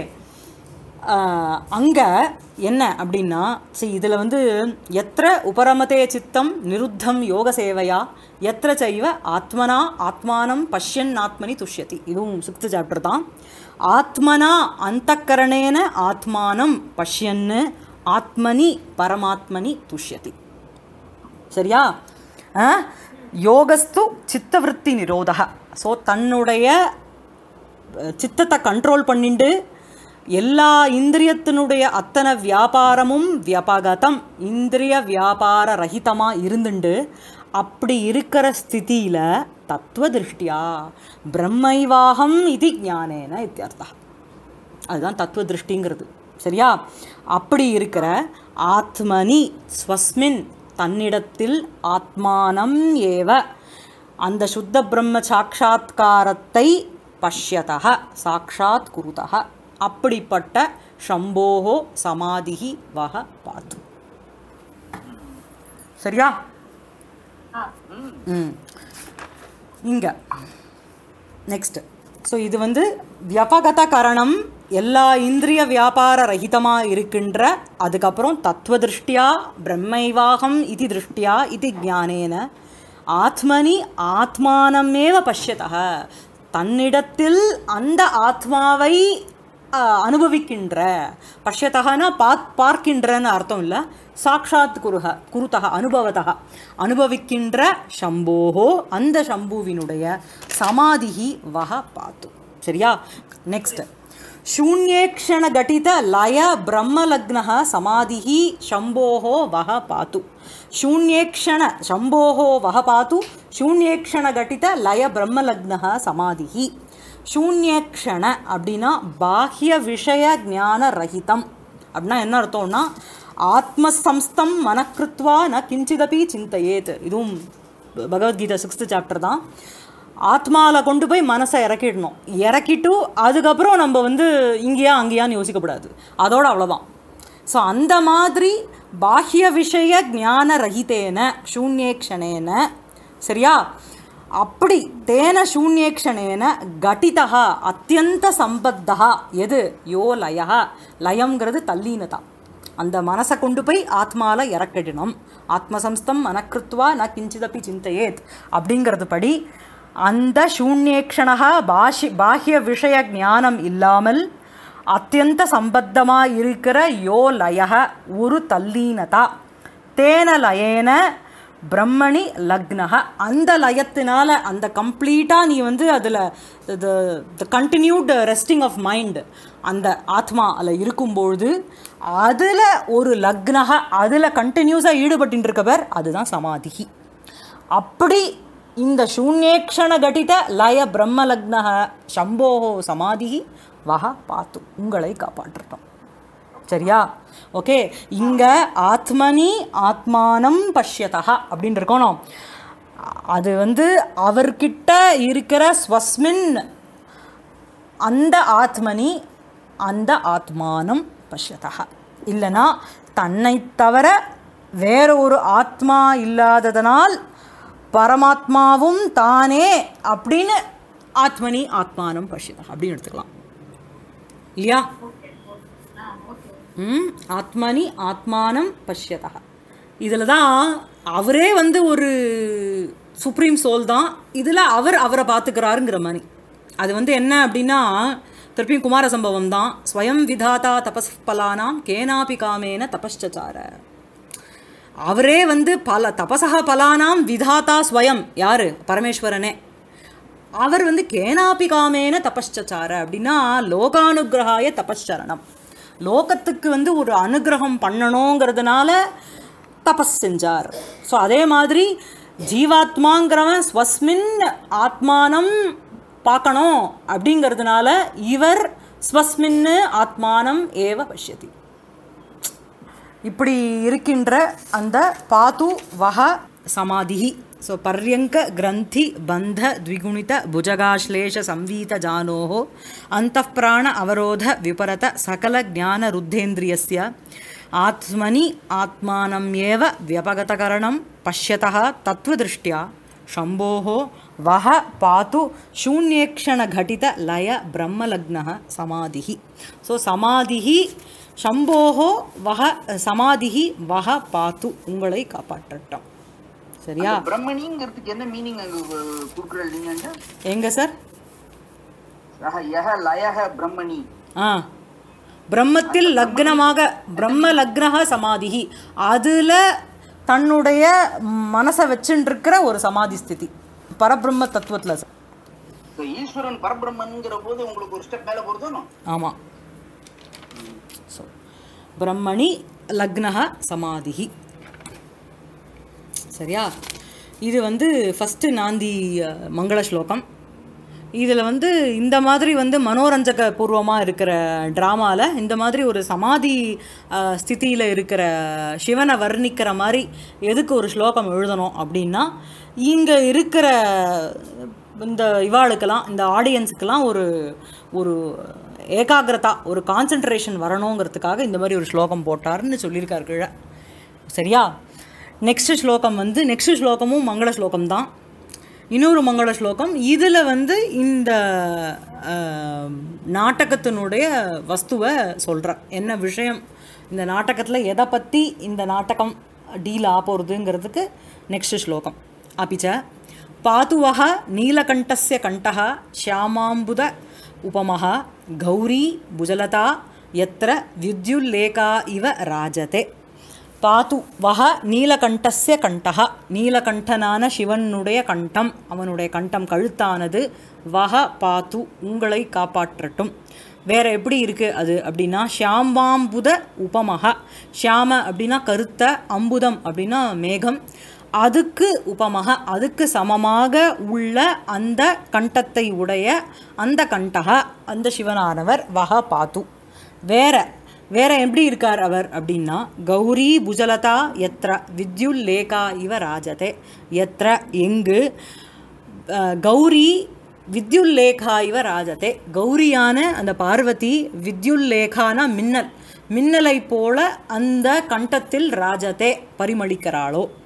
அங்கே என்ன அப்படின்னா சரி இதில் வந்து எத்திர உபரமதே சித்தம் நிருத்தம் யோக சேவையா எத்திர செய்வ ஆத்மனா ஆத்மானம் பஷ்யன் ஆத்மனி துஷ்யதி இதுவும் சிக்ஸ்த் சாப்டர் தான் ஆத்மனா அந்தக்கரணேன ஆத்மானம் பஷ்யன்னு ஆத்மனி பரமாத்மனி துஷ்யதி சரியா ஆ? யோகஸ்து சித்தவருத்தி நிரோதக ஸோ தன்னுடைய அஹ், சித்தத்தை கண்ட்ரோல் பண்ணிண்டு எல்லா இந்திரியத்தினுடைய அத்தனை வியாபாரமும் வியபகதம் இந்திரிய வியாபார ரஹிதமாக இருந்துண்டு அப்படி இருக்கிற ஸ்திதியில் தத்துவ திருஷ்டியா பிரம்மைவாகம் இது ஞானேன இத்தியர்த்தா அதுதான் தத்துவ திருஷ்டிங்கிறது சரியா அப்படி இருக்கிற ஆத்மனி ஸ்வஸ்மின் தன்னிடத்தில் ஆத்மானம் ஏவ அந்த சுத்த பிரம்ம சாட்சா்காரத்தை பஷ்யதக சாட்சாத் குருதக அப்படிப்பட்ட ஷம்போஹோ சமாதிஹி வக பாத்து சரியா ம் இங்க நெக்ஸ்ட் ஸோ இது வந்து வியபகத கரணம் எல்லா இந்திரிய வியாபார ரஹிதமாக இருக்கின்ற அதுக்கப்புறம் தத்துவ திருஷ்டியா பிரம்மைவாகம் இது திருஷ்டியா இது ஞானேன ஆத்மனி ஆத்மானமேவ பஷ்யதக தன்னிடத்தில் அந்த ஆத்மாவை ஆஹ், அனுபவிக்கின்ற பஷ்யத்தகனா பாத் பார்க்கின்றன்னு அர்த்தம் இல்லை சாக்ஷாத் குருக குருதக அனுபவதக அனுபவிக்கின்ற சம்போஹோ அந்த சம்புவினுடைய சமாதிஹி வக பாத்து சரியா நெக்ஸ்ட் शून्येक्षण घटित लय ब्रह्मलग्नः समाधिः शम्भोः वः पातु शून्येक्षण शम्भोः वः पातु शून्येक्षण घटित लय ब्रह्मलग्नः समाधिः शून्येक्षण அப்படின்னா பாஹ்ய விஷய ஞான ரஹிதம் அப்படின்னா என்ன அர்த்தம்னா ஆத்மசம்ஸ்தம் மனக்கிருத்வா ந கிஞ்சிதபி சிந்தையேத் இதுவும் பகவத்கீதை சிக்ஸ்த் சாப்டர் தான் ஆத்மாவில் கொண்டு போய் மனசை இறக்கிடணும் இறக்கிட்டு அதுக்கப்புறம் நம்ம வந்து இங்கேயா அங்கேயான்னு யோசிக்கக்கூடாது அதோட அவ்வளோதான் ஸோ அந்த மாதிரி பாஹ்ய விஷய ஞான ரஹிதேன சூன்யேக்ஷணேன சரியா அப்படி தேன சூன்யேக்ஷணேன கட்டிதா அத்தியந்த சம்பத்தா எது யோ லயா லயம்ங்கிறது தல்லீனதா அந்த மனசை கொண்டு போய் ஆத்மால இறக்கிடணும் ஆத்மசம்ஸ்தம் மனக்கிருத்வா ந கிஞ்சிதப்பி சிந்தையேத் அப்படிங்கிறது படி அந்த சூன்யேக்ஷணா பாஷி பாஹ்ய விஷய ஞானம் இல்லாமல் அத்தியந்த சம்பத்தமாக இருக்கிற யோ லய ஒரு தல்லீனதா தேன லயேன பிரம்மணி லக்னக அந்த லயத்தினால அந்த கம்ப்ளீட்டாக நீ வந்து அதில் the continued resting of mind அந்த ஆத்மா அதில் இருக்கும்பொழுது அதில் ஒரு லக்னக அதில் கண்டினியூஸாக ஈடுபட்டு இருக்கவர் அதுதான் சமாதி அப்படி இந்த சூன்யேக்ஷண கட்டித லய பிரம்ம லக்னக சம்போஹோ சமாதி வஹ பாத்து உங்களை காப்பாற்றட்டும் சரியா ஓகே இங்க ஆத்மனி ஆத்மானம் பஷ்யதா அப்படின்னு இருக்கணும் அது வந்து அவர்கிட்ட இருக்கிற ஸ்வஸ்மின் அந்த ஆத்மனி அந்த ஆத்மானம் பஷ்யதா இல்லைனா தன்னை தவிர வேற ஒரு ஆத்மா இல்லாததனால் பரமாத்மாவும் தானே அப்படின்னு ஆத்மனி ஆத்மானம் பஷ்யதா அப்படின்னு எடுத்துக்கலாம் இல்லையா ம் ஆத்மனி ஆத்மானம் பஷ்யதா இதில் தான் அவரே வந்து ஒரு சுப்ரீம் சோல் தான் இதில் அவர் அவரை பார்த்துக்கிறாருங்கிற மாதிரி அது வந்து என்ன அப்படின்னா திருப்பியும் குமார சம்பவம் தான் ஸ்வயம் விதாதா தபஸ் பலானாம் கேனாபி காமேன தபஸ்சச்சார அவரே வந்து பல தபசக பலானாம் விதாதா ஸ்வயம் யாரு பரமேஸ்வரனே அவர் வந்து கேனாபி காமேன தபஸ்சச்சார அப்படின்னா லோகானுகிரகாய தபஸ்சரணம் லோகத்துக்கு வந்து ஒரு அனுகிரகம் பண்ணணுங்கிறதுனால தபஸ் செஞ்சார் ஸோ அதே மாதிரி ஜீவாத்மாங்கிறவன் ஸ்வஸ்மின் ஆத்மானம் பார்க்கணும் அப்படிங்கிறதுனால இவர் ஸ்வஸ்மின்னு ஆத்மானம் ஏவ பஷ்யதி இப்படி இருக்கின்ற அந்த பாது வஹ சமாதி ஸோ பர்யங்க கிரந்தி பந்த த்விகுணித புஜகாಶ್ಲೇಷ ಸಂವೀತ ಜಾನೋः ಅಂತಃಪ್ರಾಣ ಅವರೋಧ ವಿಪರತ ಸಕಲ ಜ್ಞಾನ ರುದ್ಧೇಂದ್ರಿಯಸ್ಯ ಆತ್ಮನಿ ಆತ್ಮಾನಮ್ಯೇವ ವ್ಯಪಗತಕರಣಂ ಪಶ್ಯತಃ ತತ್ವದೃಷ್ಟ್ಯಾ ಶಂಭೋः ವಹ ಪಾತು ಶೂನ್ಯೇಕ್ಷಣಘಟಿತ ಲಯ ಬ್ರಹ್ಮಲಗ್ನಃ ಸಮಾಧಿः ಸೊ ಸಮಾಧಿः ಶಂಭೋஹோ வஹ சமாதிஹி வஹ பாத்து உங்களை காப்பாற்றட்டும் சரியா அந்த பிரம்மணிங்கிறதுக்கு என்ன மீனிங் அங்க அஹ், குடுக்குற நீங்க எங்க சார் யஹ லயஹ பிரம்மணி ஆ பிரம்மத்தில் லக்னமாக பிரம்ம லக்னக சமாதிஹி அதில் தன்னுடைய மனசை வச்சுட்டு இருக்கிற ஒரு சமாதி ஸ்திதி பரபிரம்ம தத்துவத்தில் சார் So, ஈஸ்வரன் பரபிரம்மன்ங்கிற போது உங்களுக்கு ஒரு ஸ்டெப் மேல போறதும் ஆமாம் ஸோ பிரம்மணி லக்னக சமாதிஹி சரியா இது வந்து ஃபஸ்ட்டு நாந்தி அஹ், மங்கள ஸ்லோகம் இதில் வந்து இந்த மாதிரி வந்து மனோரஞ்சக பூர்வமாக இருக்கிற ட்ராமாவில் இந்த மாதிரி ஒரு சமாதி ஸ்திதியில் இருக்கிற சிவனை வர்ணிக்கிற மாதிரி எதுக்கு ஒரு ஸ்லோகம் எழுதணும் அப்படின்னா இங்கே இருக்கிற இந்த இவாளுக்கெல்லாம் இந்த ஆடியன்ஸுக்கெல்லாம் ஒரு ஒரு ஏகாகிரதா ஒரு கான்சென்ட்ரேஷன் வரணுங்கிறதுக்காக இந்த மாதிரி ஒரு ஸ்லோகம் போட்டாருன்னு சொல்லியிருக்கார் கீழே சரியா நெக்ஸ்ட் ஸ்லோகம் வந்து நெக்ஸ்ட் ஸ்லோகமும் மங்கள ஸ்லோகம் தான் இன்னொரு மங்கள ஸ்லோகம் இதில் வந்து இந்த ஆஹ், நாடகத்தினுடைய வஸ்துவை சொல்கிறார் என்ன விஷயம் இந்த நாடகத்தில் எதை பற்றி இந்த நாடகம் டீல் ஆக போகிறதுங்கிறதுக்கு நெக்ஸ்ட் ஸ்லோகம் அப்பிச்ச பாதுவः நீலகண்டस्य கண்டः श्यामाम्बुद उपमः गौरी भुजलता यत्र विद्युल्लेखा इव राजते பாத்து வஹ நீலகண்டஸ்ய கண்டஹ நீலகண்டனான சிவனுடைய கண்டம் அவனுடைய கண்டம் கழுத்தானது வஹ பாத்து உங்களை காப்பாற்றட்டும் வேற எப்படி இருக்கு அது அப்படின்னா ஷியாம்பாம்புத உபமக ஷியாம அப்படின்னா கருத்த அம்புதம் அப்படின்னா மேகம் அதுக்கு உபமக அதுக்கு சமமாக உள்ள அந்த கண்டத்தை உடைய அந்த கண்டக அந்த சிவனானவர் வஹ பாத்து வேற வேற எப்படி இருக்கார் அவர் அப்படின்னா கௌரி புஜலதா எத்ர வித்யுல் லேகா இவ ராஜதே எத்ர எங்கு அஹ், கௌரி வித்யுல் லேகா இவ ராஜதே கௌரியான அந்த பார்வதி வித்யுல் லேகான மின்னல் மின்னலை போல அந்த கண்டத்தில் ராஜதே பரிமளிக்கிறாளோ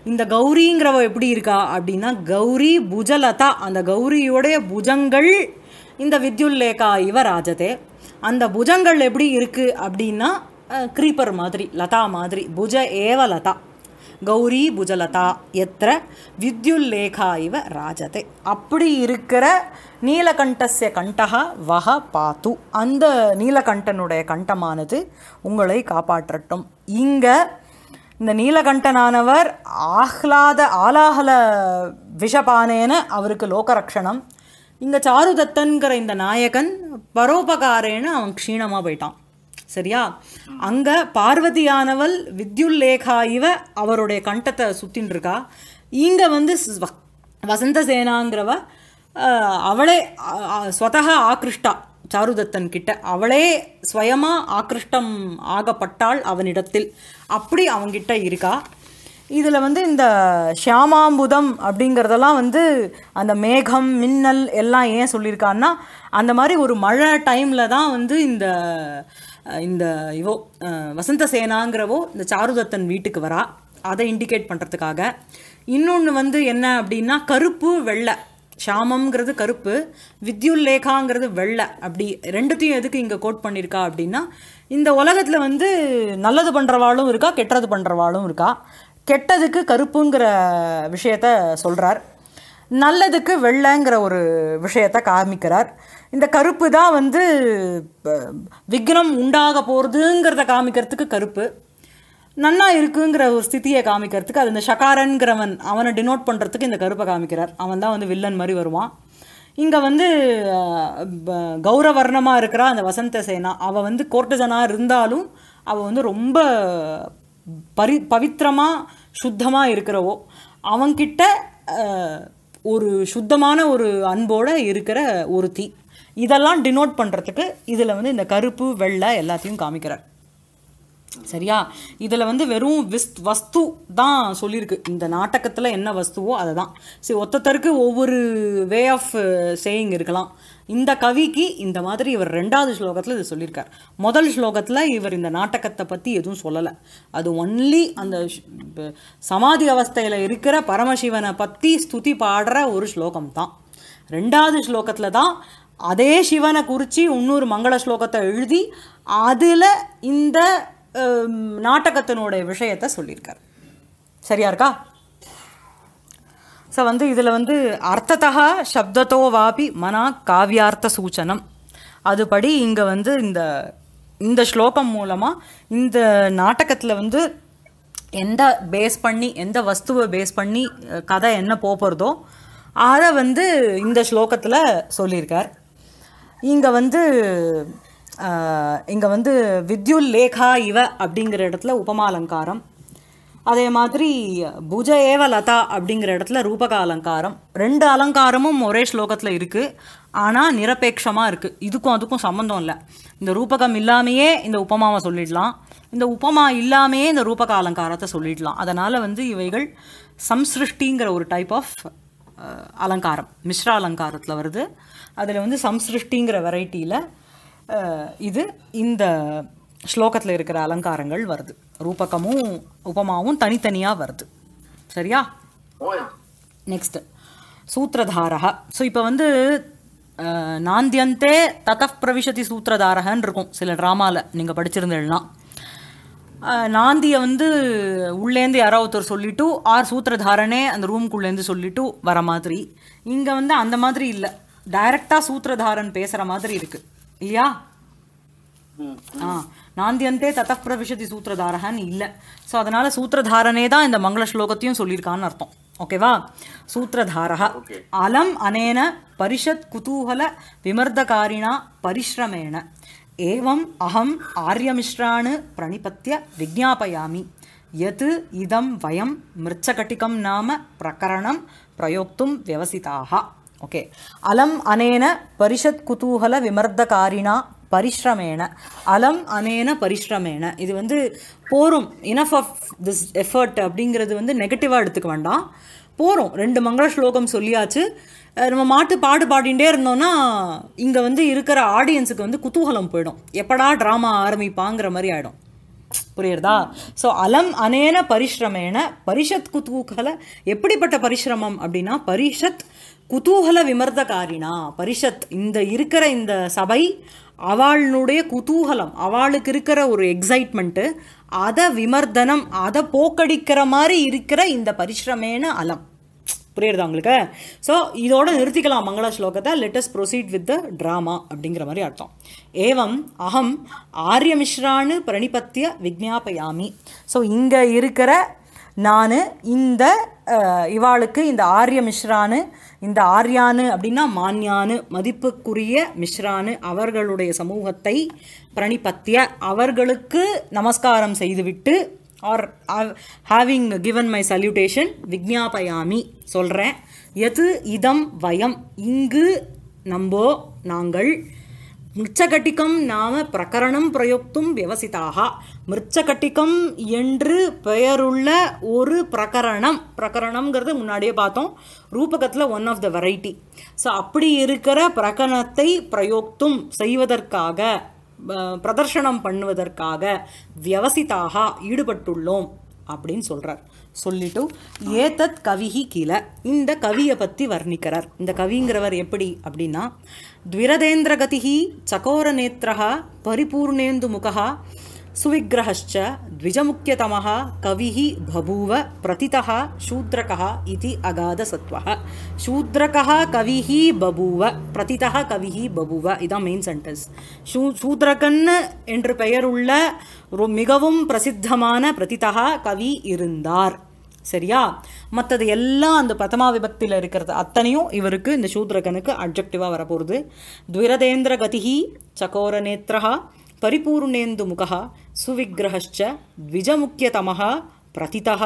இந்த கௌரிங்கிறவ எப்படி இருக்கா அப்படின்னா கௌரி புஜலதா அந்த கௌரியோடைய புஜங்கள் இந்த வித்யுல்லேகா இவ ராஜதே அந்த புஜங்கள் எப்படி இருக்குது அப்படின்னா க்ரீப்பர் மாதிரி லதா மாதிரி புஜ ஏவ லதா கௌரி புஜலதா எத்திர வித்யுல்லேகா இவ ராஜதே அப்படி இருக்கிற நீலகண்டஸ்ய கண்டகா வக பாத்து அந்த நீலகண்டனுடைய கண்டமானது உங்களை காப்பாற்றட்டும் இங்கே இந்த நீலகண்டனானவர் ஆஹ்லாத ஆலாஹல விஷபானேன அவருக்கு லோகரக்ஷணம் இங்கே சாருதத்தன்கிற இந்த நாயகன் பரோபகாரேன அவன் க்ஷீணமாக போயிட்டான் சரியா அங்க பார்வதியானவள் வித்யுல்லேகா இவ அவருடைய கண்டத்தை சுத்தின்னு இருக்கா இங்க வந்து ஸ்வ- வசந்த சேனாங்கிறவ அஹ், அவளே அ- அ- ஸ்வதக ஆக்ருஷ்டா சாருதத்தன் கிட்ட அவளே ஸ்வயமா ஆக்ருஷ்டம் ஆகப்பட்டாள் அவனிடத்தில் அப்படி அவங்கிட்ட இருக்கா இதில் வந்து இந்த ஷியாமாம்புதம் அப்படிங்கிறதெல்லாம் வந்து அந்த மேகம் மின்னல் எல்லாம் ஏன் சொல்லியிருக்கான்னா அந்த மாதிரி ஒரு மழை டைமில் தான் வந்து இந்த அஹ், இந்த இவோ அஹ், வசந்த சேனாங்கிறவோ இந்த சாருதத்தன் வீட்டுக்கு வரா அதை இண்டிகேட் பண்ணுறதுக்காக இன்னொன்று வந்து என்ன அப்படின்னா கருப்பு வெள்ளை ஷாமம்ங்கிறது கருப்பு வித்யுல்லேகாங்கிறது வெள்ளை அப்படி ரெண்டுத்தையும் எதுக்கு இங்கே கோட் பண்ணியிருக்கா அப்படின்னா இந்த உலகத்தில் வந்து நல்லது பண்ணுறவாளும் இருக்கா கெட்டது பண்ணுறவாளும் இருக்கா கெட்டதுக்கு கருப்புங்கிற விஷயத்த சொல்கிறார் நல்லதுக்கு வெள்ளைங்கிற ஒரு விஷயத்த காமிக்கிறார் இந்த கருப்பு தான் வந்து ப- விக்னம் உண்டாக போகிறதுங்கிறத காமிக்கிறதுக்கு கருப்பு நன்னா இருக்குங்கிற ஒரு ஸ்திதியை காமிக்கிறதுக்கு அது இந்த ஷகாரன்கிறவன் அவனை டினோட் பண்ணுறதுக்கு இந்த கருப்பை காமிக்கிறார் அவன் தான் வந்து வில்லன் மாதிரி வருவான் இங்கே வந்து அஹ், ப- கௌரவர்ணமாக இருக்கிற அந்த வசந்த சேனா அவள் வந்து கோர்ட்டஜனாக இருந்தாலும் அவள் வந்து ரொம்ப பரி பவித்திரமாக சுத்தமாக இருக்கிறவோ அவன்கிட்ட அஹ், ஒரு சுத்தமான ஒரு அன்போட இருக்கிற ஒருத்தி இதெல்லாம் டினோட் பண்ணுறதுக்கு இதில் வந்து இந்த கருப்பு வெள்ளை எல்லாத்தையும் காமிக்கிறார் சரியா இதில் வந்து வெறும் விஸ் வஸ்து தான் சொல்லியிருக்கு இந்த நாடகத்தில் என்ன வஸ்துவோ அதை தான் சரி ஒத்தத்தருக்கு ஒவ்வொரு வே ஆஃப் சேயிங் இருக்கலாம் இந்த கவிக்கு இந்த மாதிரி இவர் ரெண்டாவது ஸ்லோகத்தில் இது சொல்லியிருக்கார் முதல் ஸ்லோகத்தில் இவர் இந்த நாடகத்தை பற்றி எதுவும் சொல்லலை அது ஒன்லி அந்த ஷ்- ப- சமாதி அவஸ்தையில் இருக்கிற பரமசிவனை பற்றி ஸ்துதி பாடுற ஒரு ஸ்லோகம் தான் ரெண்டாவது ஸ்லோகத்தில் தான் அதே சிவனை குறித்து இன்னொரு மங்கள ஸ்லோகத்தை எழுதி அதில் இந்த ஹம், நாடகத்தினுடைய விஷயத்தை சொல்லியிருக்கார் சரியா இருக்கா ஸோ வந்து இதில் வந்து அர்த்தத்தா சப்தத்தோ வாபி மனா காவியார்த்த சூச்சனம் அதுபடி இங்கே வந்து இந்த இந்த ஸ்லோகம் மூலமாக இந்த நாடகத்தில் வந்து எந்த பேஸ் பண்ணி எந்த வஸ்துவை பேஸ் பண்ணி அஹ், கதை என்ன போகிறதோ அதை வந்து இந்த ஸ்லோகத்தில் சொல்லியிருக்கார் இங்கே வந்து இங்கே வந்து வித்யுல் லேகா இவ அப்படிங்கிற இடத்துல உபமாலங்காரம் அதே மாதிரி புஜ ஏவ லதா அப்படிங்கிற இடத்துல ரூபக அலங்காரம் ரெண்டு அலங்காரமும் ஒரே ஸ்லோகத்தில் இருக்குது ஆனால் நிரபேட்சமாக இருக்குது இதுக்கும் அதுக்கும் சம்மந்தம் இல்லை இந்த ரூபகம் இல்லாமையே இந்த உபமாவை சொல்லிடலாம் இந்த உபமா இல்லாமையே இந்த ரூபக அலங்காரத்தை சொல்லிடலாம் அதனால் வந்து இவைகள் சம்சிருஷ்டிங்கிற ஒரு டைப் ஆஃப் அலங்காரம் மிஸ்ர அலங்காரத்தில் வருது அதில் வந்து சம்சிருஷ்டிங்கிற வெரைட்டியில் இது இந்த ஸ்லோகத்தில் இருக்கிற அலங்காரங்கள் வருது ரூபகமும் உபமாவும் தனித்தனியாக வருது சரியா ஓய் நெக்ஸ்ட் சூத்திரதாரக ஸோ இப்போ வந்து அஹ், நாந்தியந்தே ததப் பிரவிஷதி சூத்திரதாரகன்னு இருக்கும் சில ட்ராமாவில் நீங்கள் படிச்சிருந்தீங்கன்னா அஹ், நாந்தியை வந்து உள்ளேந்து யாரோ ஒருத்தர் சொல்லிட்டு ஆர் சூத்திரதாரனே அந்த ரூம்குள்ளேருந்து சொல்லிட்டு வர மாதிரி இங்கே வந்து அந்த மாதிரி இல்லை டைரக்டாக சூத்திரதாரன் பேசுகிற மாதிரி இருக்கு இல்லையா ம் ஆ நாந்தியந்தே தத்தப் பிரவிஷதி சூத்திரதாரகன்னு இல்லை ஸோ அதனால சூத்திரதாரனே தான் இந்த மங்கள ஸ்லோகத்தையும் சொல்லியிருக்கான்னு அர்த்தம் ஓகேவா சூத்திரதாரக Okay. அலம் அனேன பரிஷத் குதூகல விமர்தகாரிணா பரிஸ்ரமேண ஏவம் அகம் ஆரியமிஸ்ராணு பிரணிபத்திய விஜாபயாமி யத் இதம் வயம் மிருச்சகட்டிகம் நாம பிரகரணம் பிரயோக்தும் வியவசிதாக ஓகே அலம் அனேன பரிஷத் குதூகல விமர்தகாரிணா பரிஸ்ரமேண அலம் அனேன பரிஸ்ரமேண இது வந்து போரும் இனஃப் ஆஃப் திஸ் எஃபர்ட் அப்படிங்கிறது வந்து நெகட்டிவாக எடுத்துக்க வேண்டாம் போகிறோம் ரெண்டு மங்கள ஸ்லோகம் சொல்லியாச்சு அஹ் நம்ம மாட்டு பாடு பாடிண்டே இருந்தோம்னா இங்கே வந்து இருக்கிற ஆடியன்ஸுக்கு வந்து குதூகலம் போயிடும் எப்படா ட்ராமா ஆரம்பிப்பாங்கிற மாதிரி ஆகிடும் புரியுறதா ஸோ அலம் அனேன பரிஷ்ரமேன பரிஷத் குதூகல எப்படிப்பட்ட பரிஷ்ரமம் அப்படின்னா பரிஷத் குதூகல விமர்தகாரினா பரிஷத் இந்த இருக்கிற இந்த சபை அவளுடைய குதூகலம் அவளுக்கு இருக்கிற ஒரு எக்ஸைட்மெண்ட்டு அதை விமர்தனம் அதை போக்கடிக்கிற மாதிரி இருக்கிற இந்த பரிஷ்ரமேன அலம் புரியுறதா உங்களுக்கு ஸோ இதோட நிறுத்திக்கலாம் மங்கள ஸ்லோகத்தை let's proceed with the drama அப்படிங்கிற மாதிரி அர்த்தம் ஏவம் அகம் ஆரியமிஸ்ரான்னு பிரணிபத்திய விஜ்ஞாபயாமி ஸோ இங்கே இருக்கிற நான் இந்த அஹ், இவாளுக்கு இந்த ஆரிய மிஸ்ரானு இந்த ஆர்யானு அப்படின்னா மான்யானு மதிப்புக்குரிய மிஸ்ரானு அவர்களுடைய சமூகத்தை பிரணிபத்திய அவர்களுக்கு நமஸ்காரம் செய்துவிட்டு or having given my salutation விக்ஞாபயாமி சொல்கிறேன் எது இதம் வயம் இங்கு நம்போ நாங்கள் மிருச்சகட்டிகம் நாம பிரகரணம் பிரயோக்தும் வியவசிதாக மிருச்சகட்டிகம் என்று பெயருள்ள ஒரு பிரகரணம் பிரகரணம்ங்கிறது முன்னாடியே பார்த்தோம் ரூபகத்தில் one of the variety so அப்படி இருக்கிற பிரகரணத்தை பிரயோக்தும் செய்வதற்காக அஹ், பிரதர்ஷனம் பண்ணுவதற்காக வியவசிதாக ஈடுபட்டுள்ளோம் அப்படின்னு சொல்றார் சொல்லிட்டு ஏதத் கவிஹி கீழே இந்த கவியை பற்றி வர்ணிக்கிறார் இந்த கவிங்கிறவர் எப்படி அப்படின்னா த்விரதேந்திரகதிஹி சகோர நேத்திரா பரிபூர்ணேந்து முகா சுவிக்கிரகश्च द्विजमुख्यतमः कविः बभूव प्रतितः शूद्रकः इति अगाधसत्त्वः शूद्रकः कविः बभूव प्रतितः கவிஹி பபுவ இதான் மெயின் சென்டென்ஸ் ஷூ சூத்ரகன் என்று பெயருள்ள ஒரு மிகவும் பிரசித்தமான பிரதிதா கவி இருந்தார் சரியா மற்றது எல்லாம் அந்த பிரதமா விபக்தியில் இருக்கிறது அத்தனையும் இவருக்கு இந்த சூத்ரகனுக்கு அப்ஜெக்டிவாக வரப்போகிறது த்விரதேந்திர கதிஹி சகோர நேத்திரா பரிபூர்ணேந்து முகா சுவிக்கிரகश्च द्विजमुख्यतमः प्रतितः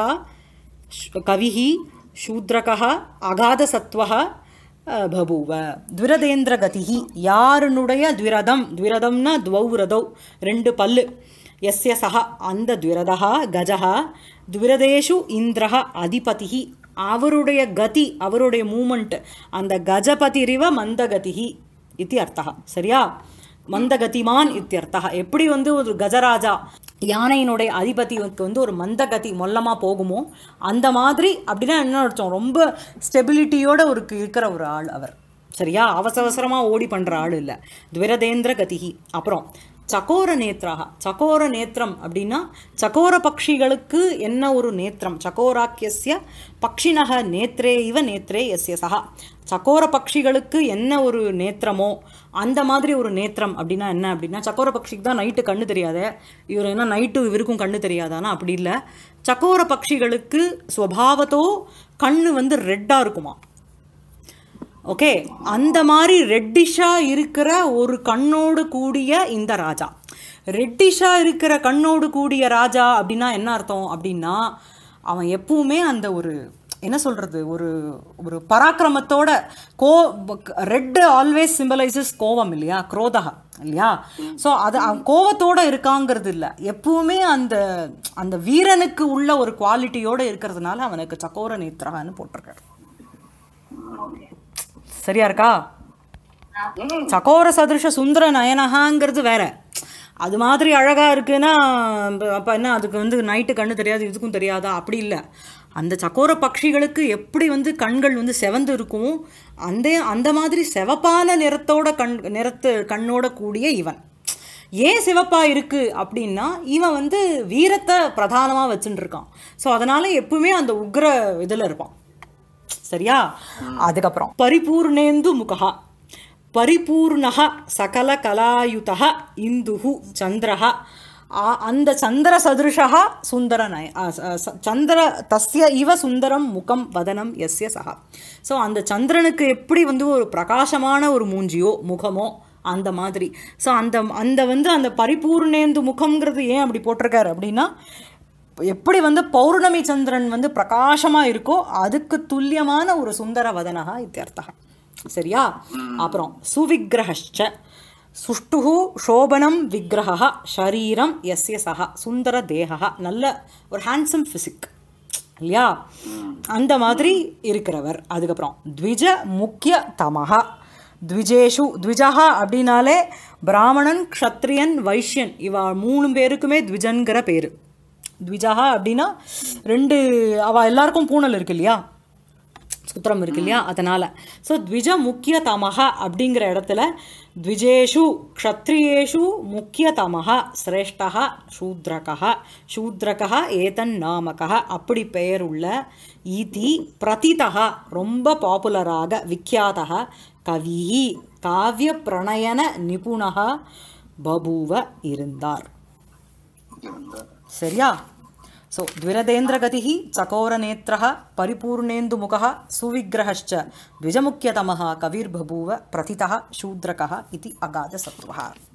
कविः शूद्रकः अगाधसत्त्वः அஹ், பபூவ த்விரதேந்திரகதிஹி யாருனுடைய த்விரதம் த்விரதம்னா துவௌரதௌ ரெண்டு பல்லு எஸ்ய சக அந்த த்விரதா கஜா த்விரதேஷு இந்திரஹ அதிபதிஹி அவருடைய கதி அவருடைய மூமெண்ட் அந்த கஜபதிரிவ மந்தகதிஹி இது அர்த்தம் சரியா மந்தகதிமான் இத்தியர்த்தா எப்படி வந்து ஒரு கஜராஜா யானையினுடைய அதிபதிக்கு வந்து ஒரு மந்தகதி மொல்லமாக போகுமோ அந்த மாதிரி அப்படின்னா என்ன அர்த்தம் ரொம்ப ஸ்டெபிலிட்டியோட ஒரு இருக்கிற ஒரு ஆள் அவர் சரியா அவசர அவசரமாக ஓடி பண்ணுற ஆள் இல்லை துவிரதேந்திர கதிகி அப்புறம் சகோர நேத்ராக சகோர நேத்திரம் அப்படின்னா சகோர பக்ஷிகளுக்கு என்ன ஒரு நேத்திரம் சகோராக்கியஸ்ய பக்ஷினக நேத்ரே இவ நேத்ரே எஸ்ய சகா சகோர பக்ஷிகளுக்கு என்ன ஒரு நேத்திரமோ அந்த மாதிரி ஒரு நேத்திரம் அப்படின்னா என்ன அப்படின்னா சக்கோர பக்ஷிக்கு தான் நைட்டு கண்ணு தெரியாதே இவர் என்ன நைட்டு இவருக்கும் கண்ணு தெரியாதானா அப்படி இல்லை சக்கோர பக்ஷிகளுக்கு ஸ்வபாவத்தோ கண்ணு வந்து ரெட்டாக இருக்குமா ஓகே அந்த மாதிரி ரெட்டிஷாக இருக்கிற ஒரு கண்ணோடு கூடிய இந்த ராஜா ரெட்டிஷாக இருக்கிற கண்ணோடு கூடிய ராஜா அப்படின்னா என்ன அர்த்தம் அப்படின்னா அவன் எப்பவுமே அந்த ஒரு என்ன சொல்கிறது ஒரு ஒரு பராக்கிரமத்தோட கோ ரெட் ஆல்வேஸ் சிம்பலைசஸ் கோவம் இல்லையா குரோதகா இல்லையா ஸோ அது அவன் கோவத்தோட இருக்காங்கிறது இல்லை எப்பவுமே அந்த அந்த வீரனுக்கு உள்ள ஒரு குவாலிட்டியோட இருக்கிறதுனால அவனுக்கு சக்கோர நேத்திரகான்னு போட்டிருக்காரு சரியா இருக்கா சகோர சதுருஷ சுந்தர நயனகாங்கிறது வேற அது மாதிரி அழகா இருக்குன்னா அப்போ என்ன அதுக்கு வந்து நைட்டு கண்ணு தெரியாது இதுக்கும் தெரியாதா அப்படி இல்லை அந்த சக்கோர பட்சிகளுக்கு எப்படி வந்து கண்கள் வந்து செவந்து இருக்கும் அந்த அந்த மாதிரி செவப்பான நிறத்தோட கண் நிறத்து கண்ணோட கூடிய இவன் ஏன் சிவப்பா இருக்கு அப்படின்னா இவன் வந்து வீரத்தை பிரதானமாக வச்சுட்டு இருக்கான் ஸோ அதனால எப்பவுமே அந்த உக்ர இதில் இருப்பான் சரியா அதுக்கப்புறம் பரிபூர்ணேந்து முகா பரிபூர்ணக சகல கலாயுதக இந்துஹு சந்திரஹ ஆ- அந்த சந்திர சதுருஷா சுந்தர நய ஆ, ச- ச- சந்திர தஸ்ய இவ சுந்தரம் முகம் வதனம் எஸ்ய சகா ஸோ அந்த சந்திரனுக்கு எப்படி வந்து ஒரு பிரகாசமான ஒரு மூஞ்சியோ முகமோ அந்த மாதிரி ஸோ அந்த அந்த வந்து அந்த பரிபூர்ணேந்து முகம்ங்கிறது ஏன் அப்படி போட்டிருக்காரு அப்படின்னா எப்படி வந்து பௌர்ணமி சந்திரன் வந்து பிரகாசமாக இருக்கோ அதுக்கு துல்லியமான ஒரு சுந்தர வதனகா இத்தியர்த்தா சரியா அப்புறம் சுவிக்கிரகச்ச சுஷ்டுஹு சோபனம் விக்கிரகா ஷரீரம் எஸ்ய சகா சுந்தர தேகா நல்ல ஒரு ஹேண்ட்ஸம் ஃபிசிக் இல்லையா அந்த மாதிரி இருக்கிறவர் அதுக்கப்புறம் த்விஜ முக்கிய தமகா த்விஜேஷு த்விஜஹா அப்படின்னாலே பிராமணன் க்ஷத்ரியன் வைஷ்யன் இவ மூணு பேருக்குமே த்விஜன்கிற பேர் த்விஜஹா அப்படின்னா ரெண்டு அவ எல்லாருக்கும் பூணல் இருக்கு இல்லையா சூத்திரம் இருக்கு இல்லையா அதனால ஸோ த்விஜ முக்கிய தமக அப்படிங்கிற இடத்துல த்விஜேஷு க்ஷத்ரியேஷு முக்கிய தமக சிரேஷ்டா சூத்ரகா சூத்ரகா ஏதன் நாமகா அப்படி பெயர் உள்ள ஈதி பிரதிதா ரொம்ப பாப்புலராக விக்கியாதா கவி காவிய பிரணயன நிபுணா பபூவ இருந்தார் சரியா सो द्विरदेन्द्रगतिः चकोरनेत्रः परिपूर्णेन्दुमुखः सुविग्रहश्च द्विजमुख्यतमः कविर्बभूव प्रथितः शूद्रकः इति अगाधसत्त्वः